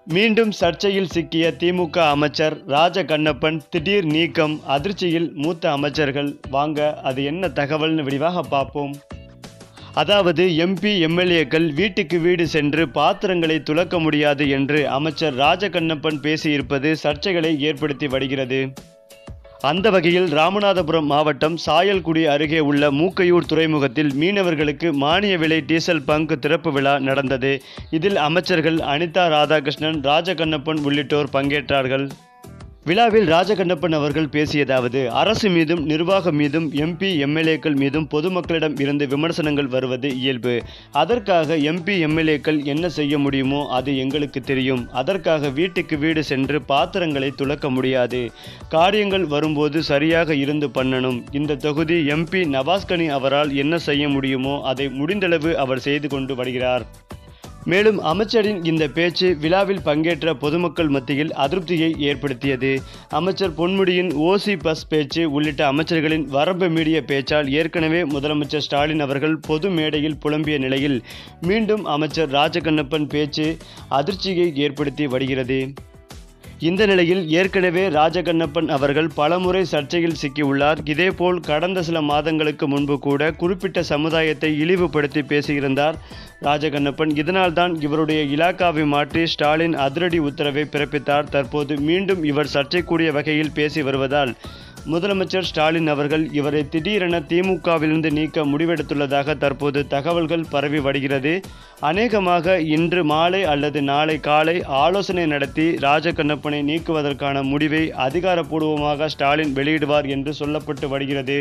மீண்டும் சர்ச்சையில் சிக்கிய திமுக அமைச்சர் ராஜ கண்ணப்பன் திடீர் நீக்கம் அதிர்ச்சியில் மூத்த அமைச்சர்கள் வாங்க அது என்ன தகவல்னு விரிவாக பார்ப்போம் அதாவது எம்பி எம்எல்ஏக்கள் வீட்டுக்கு வீடு சென்று பாத்திரங்களை துலக்க முடியாது என்று அமைச்சர் ராஜகண்ணப்பன் பேசியிருப்பது சர்ச்சைகளை ஏற்படுத்தி வருகிறது அந்த வகையில் ராமநாதபுரம் மாவட்டம் சாயல்குடி அருகே உள்ள மூக்கையூர் துறைமுகத்தில் மீனவர்களுக்கு மானிய விலை டீசல் பங்க் திறப்பு விழா நடந்தது இதில் அமைச்சர்கள் அனிதா ராதாகிருஷ்ணன் ராஜகண்ணப்பன் உள்ளிட்டோர் பங்கேற்றார்கள் விழாவில் ராஜகண்ணப்பன் அவர்கள் பேசியதாவது அரசு மீதும் நிர்வாகம் மீதும் எம்பி எம்எல்ஏக்கள் மீதும் பொதுமக்களிடம் இருந்து விமர்சனங்கள் வருவது இயல்பு அதற்காக எம்பி எம்எல்ஏக்கள் என்ன செய்ய முடியுமோ அது எங்களுக்கு தெரியும் அதற்காக வீட்டுக்கு வீடு சென்று பாத்திரங்களை துலக்க முடியாது காரியங்கள் வரும்போது சரியாக இருந்து பண்ணணும் இந்த தொகுதி எம்பி நவாஸ்கனி அவரால் என்ன செய்ய முடியுமோ அதை முடிந்தளவு அவர் செய்து கொண்டு வருகிறார் மேலும் அமைச்சரின் இந்த பேச்சு விழாவில் பங்கேற்ற பொதுமக்கள் மத்தியில் அதிருப்தியை ஏற்படுத்தியது அமைச்சர் பொன்முடியின் ஓசி பஸ் பேச்சு உள்ளிட்ட அமைச்சர்களின் வரம்பு மீறிய பேச்சால் ஏற்கனவே முதலமைச்சர் ஸ்டாலின் அவர்கள் பொது மேடையில் புலம்பிய நிலையில் மீண்டும் அமைச்சர் ராஜகண்ணப்பன் பேச்சு அதிர்ச்சியை ஏற்படுத்தி வருகிறது இந்த நிலையில் ஏற்கனவே ராஜகண்ணப்பன் அவர்கள் பலமுறை சர்ச்சையில் சிக்கியுள்ளார் இதேபோல் கடந்த சில மாதங்களுக்கு முன்பு கூட குறிப்பிட்ட சமுதாயத்தை இழிவுபடுத்தி பேசியிருந்தார் ராஜகண்ணப்பன் இதனால்தான் இவருடைய இலாக்காவை மாற்றி ஸ்டாலின் அதிரடி உத்தரவை பிறப்பித்தார் தற்போது மீண்டும் இவர் சர்ச்சைக்குரிய வகையில் பேசி வருவதால் முதலமைச்சர் ஸ்டாலின் அவர்கள் இவரை திடீரென திமுகவிலிருந்து நீக்க முடிவெடுத்துள்ளதாக தற்போது தகவல்கள் பரவி வருகிறது அநேகமாக இன்று மாலை அல்லது நாளை காலை ஆலோசனை நடத்தி ராஜகண்ணப்பனை நீக்குவதற்கான முடிவை அதிகாரப்பூர்வமாக ஸ்டாலின் வெளியிடுவார் என்று சொல்லப்பட்டு வருகிறது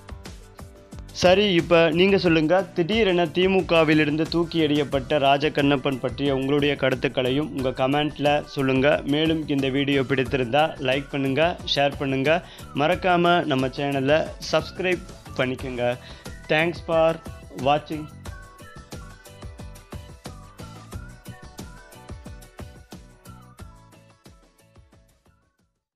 சரி இப்போ நீங்கள் சொல்லுங்கள் திடீரென திமுகவிலிருந்து தூக்கி எறியப்பட்ட ராஜகண்ணப்பன் பற்றிய உங்களுடைய கருத்துக்களையும் உங்கள் கமெண்ட்டில் சொல்லுங்கள் மேலும் இந்த வீடியோ பிடித்திருந்தால் லைக் பண்ணுங்கள் ஷேர் பண்ணுங்கள் மறக்காமல் நம்ம சேனலை சப்ஸ்கிரைப் பண்ணிக்கோங்க தேங்க்ஸ் ஃபார் வாட்சிங்